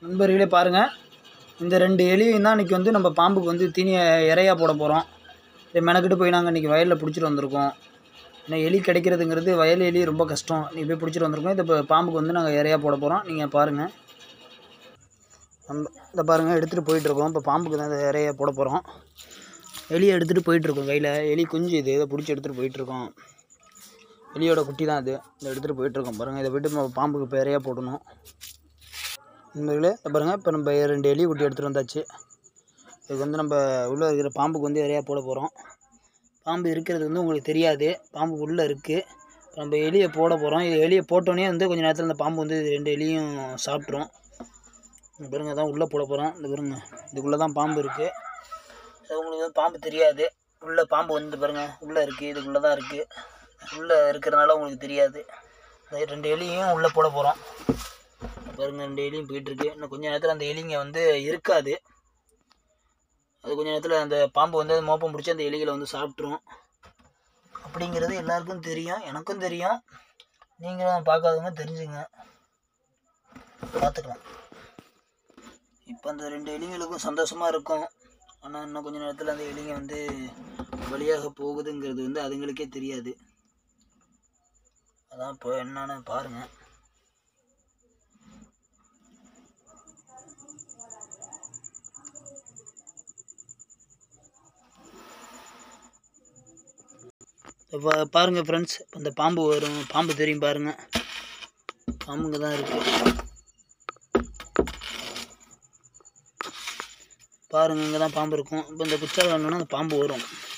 நண்பர்களே பாருங்கள் இந்த ரெண்டு எலியும் தான் இன்றைக்கி வந்து நம்ம பாம்புக்கு வந்து தீனியை இறையா போட போகிறோம் இதை மெனக்கிட்டு போய் நாங்கள் இன்றைக்கி வயலில் பிடிச்சிட்டு வந்திருக்கோம் ஏன்னா எலி கிடைக்கிறதுங்கிறது வயல் எலி ரொம்ப கஷ்டம் நீ போய் பிடிச்சிட்டு வந்திருக்கோம் இதை இப்போ பாம்புக்கு வந்து நாங்கள் இறையா போட போகிறோம் நீங்கள் பாருங்கள் நம்ம இதை பாருங்கள் எடுத்துகிட்டு போயிட்டுருக்கோம் இப்போ பாம்புக்கு தான் இந்த இறையா போட போகிறோம் எலியை எடுத்துகிட்டு போயிட்டுருக்கோம் கையில் எலி குஞ்சு இது இதை பிடிச்சி எடுத்துகிட்டு போயிட்டுருக்கோம் எலியோட குட்டி தான் இது இதை எடுத்துகிட்டு போயிட்டுருக்கோம் பாருங்கள் இதை போய்ட்டு நம்ம பாம்புக்கு இப்போ இறையா போடணும் நண்பர்களே இதை பாருங்கள் இப்போ நம்ம ரெண்டு எலி குட்டி எடுத்துகிட்டு வந்தாச்சு இதுக்கு வந்து நம்ம உள்ளே இருக்கிற பாம்புக்கு வந்து இறையா போட போகிறோம் பாம்பு இருக்கிறது வந்து உங்களுக்கு தெரியாது பாம்பு உள்ளே இருக்குது நம்ம எலியை போட போகிறோம் இது எலியை போட்டோன்னே வந்து கொஞ்சம் நேரத்தில் இந்த பாம்பு வந்து இது ரெண்டு எலியும் சாப்பிட்ரும் இந்த பாருங்க தான் உள்ளே போட போகிறோம் இந்த பாருங்க இதுக்குள்ளே தான் பாம்பு இருக்குது அது உங்களுக்கு வந்து பாம்பு தெரியாது உள்ளே பாம்பு வந்து பாருங்கள் உள்ளே இருக்குது இதுக்குள்ளே தான் இருக்குது உள்ளே இருக்கிறனால உங்களுக்கு தெரியாது இந்த ரெண்டு எலியும் உள்ளே போட போகிறோம் பாருங்க ரெண்டு எலியும் போயிட்டுருக்கு இன்னும் கொஞ்ச நேரத்தில் அந்த எலிங்க வந்து இருக்காது அது கொஞ்ச நேரத்தில் அந்த பாம்பு வந்து அது மோப்பம் பிடிச்சி அந்த எலிகளை வந்து சாப்பிட்ரும் அப்படிங்கிறது எல்லாருக்கும் தெரியும் எனக்கும் தெரியும் நீங்களும் பார்க்காதவங்க தெரிஞ்சுங்க பார்த்துக்கலாம் இப்போ அந்த ரெண்டு எலிங்களுக்கும் சந்தோஷமாக இருக்கும் ஆனால் இன்னும் கொஞ்ச நேரத்தில் அந்த எலிங்க வந்து வழியாக போகுதுங்கிறது வந்து அதுங்களுக்கே தெரியாது அதான் இப்போ என்னன்னு பாருங்கள் இப்போ பாருங்கள் ஃப்ரெண்ட்ஸ் இப்போ இந்த பாம்பு வரும் பாம்பு தெரியும் பாருங்கள் பாம்புங்க தான் இருக்குது பாருங்கள் இங்கே தான் பாம்பு இருக்கும் இப்போ இந்த குச்சால் வேணும்னா அந்த பாம்பு வரும்